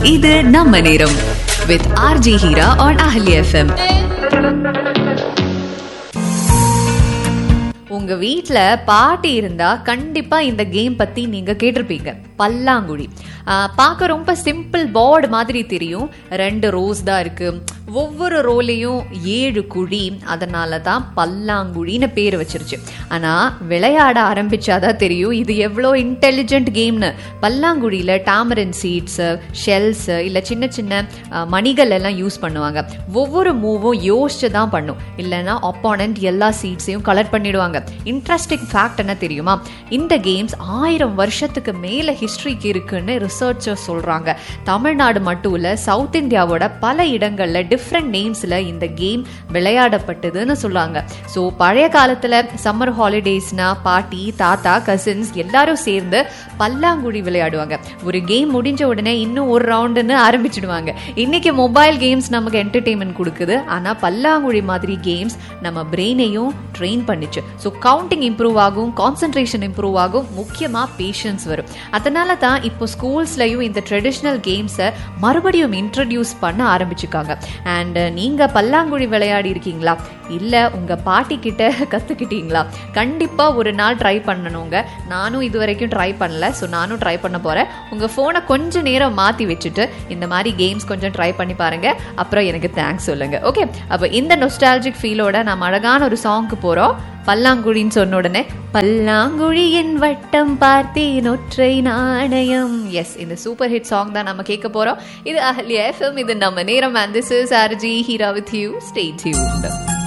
இது நம்ம நேரம் வித் ஆர்ஜி ஹீரா on அஹலி எஃப்எம் உங்க வீட்ல பாட்டி இருந்தா கண்டிப்பா இந்த கேம் பத்தி நீங்க கேட்டிருப்பீங்க பல்லாங்குழி ஆஹ் பார்க்க ரொம்ப சிம்பிள் போர்டு மாதிரி தெரியும் ரெண்டு ரோஸ் தான் இருக்கு ஒவ்வொரு ரோலையும் ஏழு குழி அதனால தான் பல்லாங்குழின்னு பேர் வச்சிருச்சு ஆனா விளையாட ஆரம்பிச்சாதான் தெரியும் இது எவ்வளோ இன்டெலிஜென்ட் கேம்னு பல்லாங்குழியில டாமரன் சீட்ஸ் ஷெல்ஸ் இல்ல சின்ன சின்ன ஆஹ், மணிகள் எல்லாம் யூஸ் பண்ணுவாங்க ஒவ்வொரு மூவும் யோசிச்சு தான் பண்ணும் இல்லைன்னா ஒப்பானண்ட் எல்லா சீட்ஸையும் கலர் பண்ணிடுவாங்க இன்ட்ரெஸ்டிங் ஃபேக்ட் என்ன தெரியுமா இந்த கேம்ஸ் ஆயிரம் வருஷத்துக்கு மேல ஹிஸ்டரிக்கு இருக்குன்னு ரிசர்ச்சர் சொல்றாங்க தமிழ்நாடு மட்டும் இல்ல சவுத் இந்தியாவோட பல இடங்கள்ல டிஃப்ரெண்ட் நேம்ஸ்ல இந்த கேம் விளையாடப்பட்டதுன்னு சொல்றாங்க ஸோ பழைய காலத்துல சம்மர் ஹாலிடேஸ்னா பாட்டி தாத்தா கசின்ஸ் எல்லாரும் சேர்ந்து பல்லாங்குழி விளையாடுவாங்க ஒரு கேம் முடிஞ்ச உடனே இன்னும் ஒரு ரவுண்டுன்னு ஆரம்பிச்சிடுவாங்க இன்னைக்கு மொபைல் கேம்ஸ் நமக்கு என்டர்டெயின்மெண்ட் கொடுக்குது ஆனா பல்லாங்குழி மாதிரி கேம்ஸ் நம்ம பிரெயினையும் ட்ரெயின் பண்ணிச்சு ஸோ கவுண்டிங் இம்ப்ரூவ் ஆகும் கான்சென்ட்ரேஷன் இம்ப்ரூவ் ஆகும் முக்கியமா பேஷன்ஸ் வரும் அதனால தான் இப்போ ஸ்கூல்ஸ்லயும் இந்த ட்ரெடிஷ்னல் கேம்ஸை மறுபடியும் இன்ட்ரடியூஸ் பண்ண ஆரம்பிச்சுக்காங்க அண்ட் நீங்க பல்லாங்குழி விளையாடி இருக்கீங்களா இல்ல உங்க பாட்டி கிட்ட கத்துக்கிட்டீங்களா கண்டிப்பா ஒரு நாள் ட்ரை பண்ணணுங்க நானும் இது வரைக்கும் ட்ரை பண்ணல ஸோ நானும் ட்ரை பண்ண போறேன் உங்க போனை கொஞ்ச நேரம் மாத்தி வச்சுட்டு இந்த மாதிரி கேம்ஸ் கொஞ்சம் ட்ரை பண்ணி பாருங்க அப்புறம் எனக்கு தேங்க்ஸ் சொல்லுங்க ஓகே அப்போ இந்த நொஸ்டாலஜிக் ஃபீலோட நம்ம அழகான ஒரு சாங்க்கு போறோம் பல்லாங்குழின்னு சொன்ன உடனே பல்லாங்குழியின் வட்டம் பார்த்தேன் ஒற்றை நாணயம் எஸ் இந்த சூப்பர் ஹிட் சாங் தான் நம்ம கேட்க போறோம் இது அஹல்யா எஃப்எம் இது நம்ம நேரம் and this is RJ Heera with you stay tuned